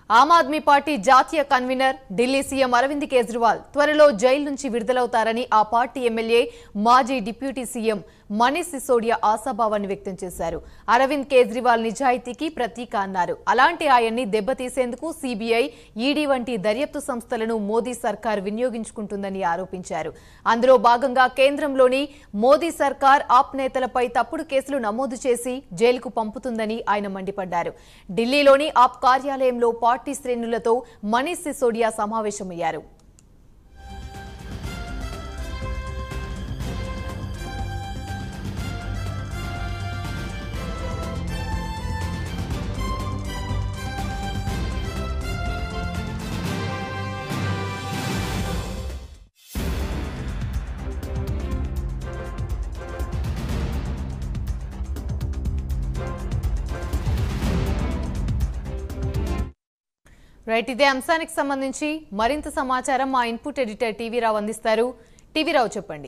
ఆమ్ Aadmi party జాతీయ convenor Delhi CM Arvind Kejriwal త్వరలో jail నుంచి విడుదలవుతారని ఆ పార్టీ ఎమ్మెల్యే మాజీ డిప్యూటీ సీఎం మనీష్ సిసోడియా ఆశాభావాన్ని వ్యక్తం చేశారు అరవింద్ కేజ్రీవాల్ నిజాయితీకి ప్రతీక అన్నారు అలాంటి ఆయన్ని దెబ్బతీసేందుకు సీబీఐ ఈడీ వంటి దర్యాప్తు సంస్థలను మోదీ సర్కార్ వినియోగించుకుంటుందని ఆరోపించారు అందులో భాగంగా కేంద్రంలోని మోదీ సర్కార్ ఆప్ నేతలపై తప్పుడు కేసులు నమోదు చేసి జైలుకు పంపుతుందని ఆయన మండిపడ్డారు ఢిల్లీలోని ఆప్ కార్యాలయంలో పార్టీ శ్రేణులతో మనీష్ సిసోడియా సమావేశమయ్యారు రైట్ ఇదే అంశానికి సంబంధించి మరింత సమాచారం మా ఇన్పుట్ ఎడిటర్ టీవీ రావు అందిస్తారు టీవీ రావు చెప్పండి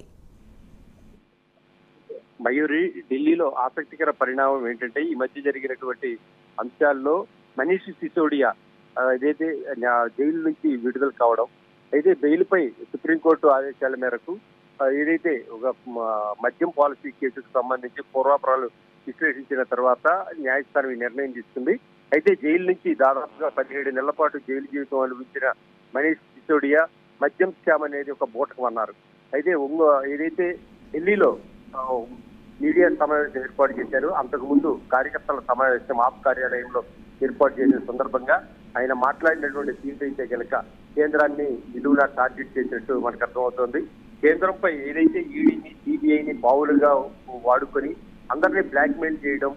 మయూరి ఢిల్లీలో ఆసక్తికర పరిణామం ఏంటంటే ఈ మధ్య జరిగినటువంటి అంశాల్లో మనీష్ సిసోడియా ఆ, ఏదైతే ఆ, జైలు నుంచి విడుదల కావడం అయితే బెయిల్పై సుప్రీంకోర్టు ఆదేశాల మేరకు ఆ, ఏదైతే ఒక మ, మద్యం పాలసీ కేసుకు సంబంధించి పూర్వాపరాలు విశ్లేషించిన తర్వాత న్యాయస్థానం ఈ నిర్ణయం తీసుకుంది అయితే జైలు నుంచి దాదాపుగా పదిహేడు నెలల పాటు జైలు జీవితం అనుభవించిన మనీష్ సిసోడియా మద్యం స్కామ్ అనేది ఒక బూటకం అన్నారు అయితే ఒంగో ఏదైతే ఢిల్లీలో ఆ, మీడియా సమావేశం ఏర్పాటు చేశారు అంతకు ముందు కార్యకర్తల సమావేశం ఆప్ కార్యాలయంలో ఏర్పాటు చేసిన సందర్భంగా ఆయన మాట్లాడినటువంటి తీరు అయితే కనుక కేంద్రాన్ని నిలువునా టార్గెట్ చేసినట్టు మనకు అర్థమవుతోంది కేంద్రంపై ఏదైతే ఈడీని సిబిఐని బావులుగా వాడుకొని అందరినీ బ్లాక్మెయిల్ చేయడం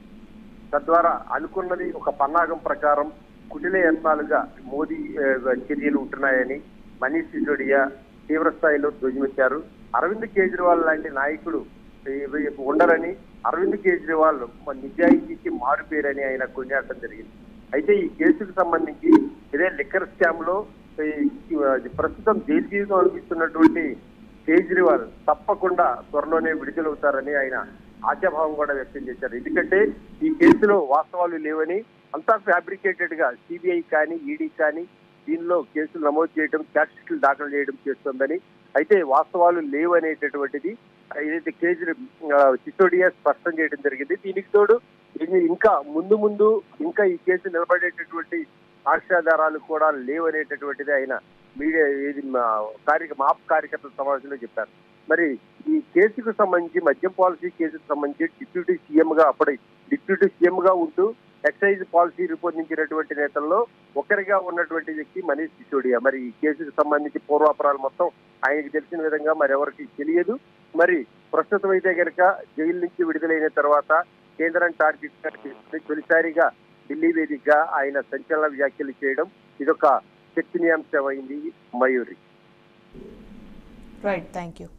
తద్వారా అనుకున్నది ఒక పన్నాగం ప్రకారం కుటిల యత్నాలుగా మోదీ ఆ, చర్యలు ఉంటున్నాయని మనీష్ సిసోడియా తీవ్ర స్థాయిలో ధ్వజమెత్తారు అరవింద్ కేజ్రీవాల్ లాంటి నాయకుడు ఈ- ఉండరని అరవింద్ కేజ్రీవాల్ మ- నిజాయితీకి మారుపేరని ఆయన కొనియాడటం జరిగింది అయితే ఈ కేసుకు సంబంధించి ఇదే లిక్కర్ స్కామ్ లో ఈ- ఈ ప్రస్తుతం జైలు జీవితం అనిపిస్తున్నటువంటి కేజ్రీవాల్ తప్పకుండా త్వరలోనే విడుదలవుతారని ఆయన ఆశాభావం కూడా వ్యక్తం చేశారు ఎందుకంటే ఈ కేసులో వాస్తవాలు లేవని అంతా ఫ్యాబ్రికేటెడ్ గా సిబిఐ కానీ ఈడీ కానీ దీనిలో కేసులు నమోదు చేయడం ఛార్జ్షీట్లు దాఖలు చేయడం చేస్తోందని అయితే వాస్తవాలు లేవు అనేటటువంటిది ఏదైతే కేజ్రీ ఆ, సిసోడియా స్పష్టం చేయడం జరిగింది దీనికి తోడు ఇది ఇంకా ముందు ముందు ఇంకా ఈ కేసు నిలబడేటటువంటి సాక్ష్యాధారాలు కూడా లేవనేటటువంటిది ఆయన మీడియా ఇది మా కార్య మాప్ కార్యకర్తల సమావేశంలో చెప్పారు మరి ఈ కేసుకు సంబంధించి మద్యం పాలసీ కేసుకు సంబంధించి డిప్యూటీ సీఎం గా అప్పటి డిప్యూటీ సీఎం గా ఉంటూ ఎక్సైజ్ పాలసీ రూపొందించినటువంటి నేతల్లో ఒకరిగా ఉన్నటువంటి వ్యక్తి మనీష్ సిసోడియా మరి ఈ కేసుకు సంబంధించి పూర్వాపరాలు మొత్తం ఆయనకి తెలిసిన విధంగా మరి ఎవరికి తెలియదు మరి ప్రస్తుతం అయితే కనుక జైలు నుంచి విడుదలైన తర్వాత కేంద్రం టార్గెట్ గా చేసుకుని తొలిసారిగా ఢిల్లీ వేదికగా ఆయన సంచలన వ్యాఖ్యలు చేయడం ఇదొక చర్చనీయాంశమైంది మయూరి రైట్ థ్యాంక్ యూ